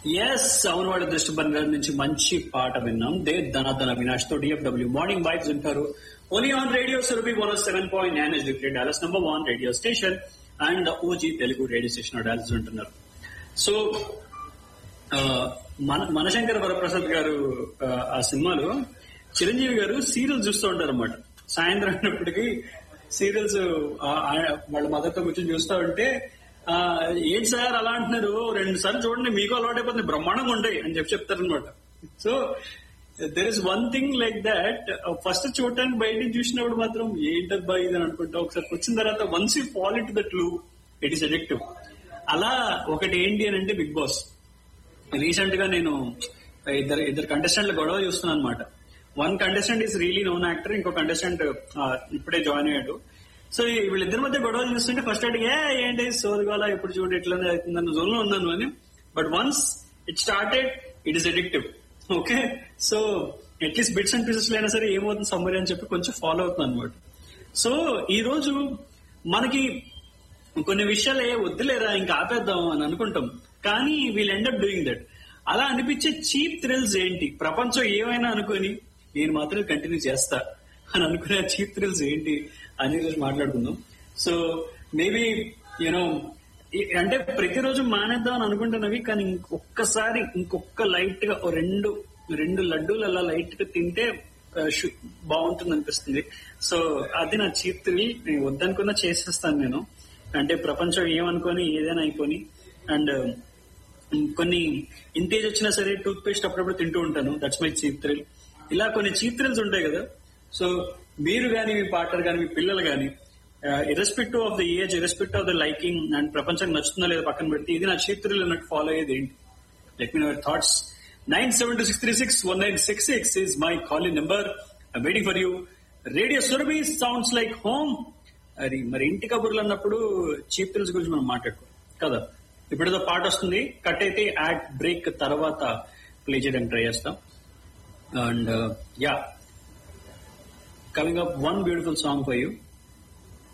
yes అవునవాడ దృష్టి బంగారం నుంచి మంచి పాట విన్నాం దే ధనాధన అవినాష్ తో డిఎఫ్డబ్ల్యూ మార్నింగ్ వైబ్స్ వింటారు only on radio Surabhi one seven point nine S degree Dallas number one radio station and OG Telugu radio station Dallas ఉంటున్నారు సో ఆ, మన మనశంకర వరప్రసాద్ గారు ఆ, ఆ సినిమాలో చిరంజీవి గారు సీరియల్ చూస్తూ ఉంటారు అనమాట సాయంత్రం అయినప్పటికీ సీరియల్స్ వాళ్ళ మదర్తో కూర్చొని చూస్తూ ఉంటే ఆ, ఏంటి సార్ అలా అంటున్నారు రెండు సార్లు చూడండి మీకు అలవాటు అయిపోతుంది బ్రహ్మాండంగా ఉంటాయి అని చెప్పి చెప్తారు అనమాట so there is one thing like that first చూడటానికి బయటికి చూసినప్పుడు మాత్రం ఏంటబ్బా ఇది అని అనుకుంటా ఒకసారి వచ్చిన తర్వాత once you fall it that loop it is addictive అలా ఒకటి ఏంటి అని అంటే బిగ్ బాస్ రీసెంట్ గా నేను ఇద్దరు ఇద్దరు కంటెస్టెంట్ల గొడవ చూస్తున్నాను అనమాట one contestant is really known actor ఇంకో కంటెస్టెంట్ ఇప్పుడే జాయిన్ అయ్యాడు సో ఈ వీళ్ళిద్దరి మధ్య గొడవలు చూస్తుంటే ఫస్ట్ అడిగి "ఏ, ఏంటి సోదగాల ఇప్పుడు చూడు ఎట్లనే అవుతుందన్న జోన్ లో ఉన్నాను అని but once it started it is addictive okay so at least bits and pieces అయినా సరే ఏమవుతుంది సమ్మరీ అని చెప్పి కొంచెం ఫాలో అవుతుంది అనమాట సో ఈ రోజు మనకి కొన్ని విషయాలు ఏ వద్దులేరా ఇంకా ఆపేద్దాం అని అనుకుంటాం కానీ వీల్ ఎండప్ డూయింగ్ దట్ అలా అనిపించే చీప్ థ్రిల్స్ ఏంటి ప్రపంచం ఏమైనా అనుకొని నేను మాత్రం కంటిన్యూ చేస్తా అని అనుకునే చీప్ థ్రిల్స్ ఏంటి అని రోజు మాట్లాడుకుందాం సో మేబీ యూనో అంటే ప్రతిరోజు మానేద్దాం అని అనుకుంటున్నవి కానీ ఇంకొక్కసారి ఇంకొక లైట్ గా ఓ రెండు రెండు లడ్డూలు అలా లైట్ గా తింటే ఆ, షు- బాగుంటుంది అనిపిస్తుంది సో అది నా చీప్ థ్రిల్ నేను వద్దనుకున్నా చేసేస్తాను నేను అంటే ప్రపంచం ఏమనుకొని ఏదైనా అయిపోయి అండ్ కొన్ని ఇంటేజ్ వచ్చినా సరే టూత్ పేస్ట్ అప్పుడప్పుడు తింటూ ఉంటాను దట్స్ మై చీప్ థ్రిల్ ఇలా కొన్ని చీప్ థ్రిల్స్ ఉంటాయి కదా సో మీరు కానీ మీ పార్ట్నర్ కానీ మీ పిల్లలు కానీ irrespective of the age irrespective of the liking and ప్రపంచం నచ్చుతుందో లేదో పక్కన పెడితే ఇది నా చీప్ థ్రిల్ అన్నట్టు ఫాలో అయ్యేది ఏంటి let me know your thoughts nine seven two six three six one nine six six is my calling number waiting for you radio Surabhi sounds like home అది మరి ఇంటి కబుర్లు అన్నప్పుడు చీప్ థ్రిల్స్ గురించి మనం మాట్లాడుకో కదా ఇప్పుడు ఏదో పాట వస్తుంది కట్ అయితే యాడ్ బ్రేక్ తర్వాత ప్లే చేయడానికి ట్రై చేస్తాం and yeah coming up one beautiful song for you